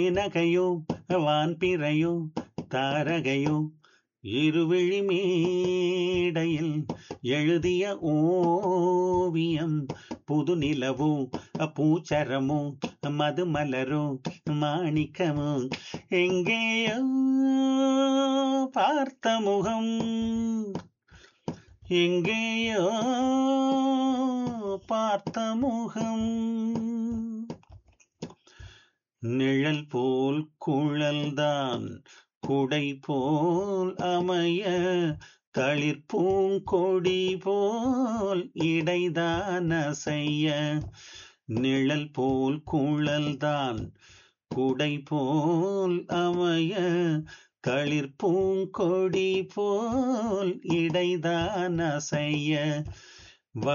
நகையோ வான்பிறையோ தாரகையோ இருவிழி மேடையில் எழுதிய ஓவியம் புது நிலவோ பூச்சரமோ மதுமலரோ மாணிக்கமோ எங்கேயோ பார்த்த முகம் எங்கேயோ பார்த்த முகம் நிழல் போல் குழல்தான் குடை போல் அமைய தளிர் பூங்கொடி போல் இடைதான் அசைய நிழல் போல் குழல்தான் குடை போல் அமைய தளிர் பூங்கொடி போல் இடைதான் அசைய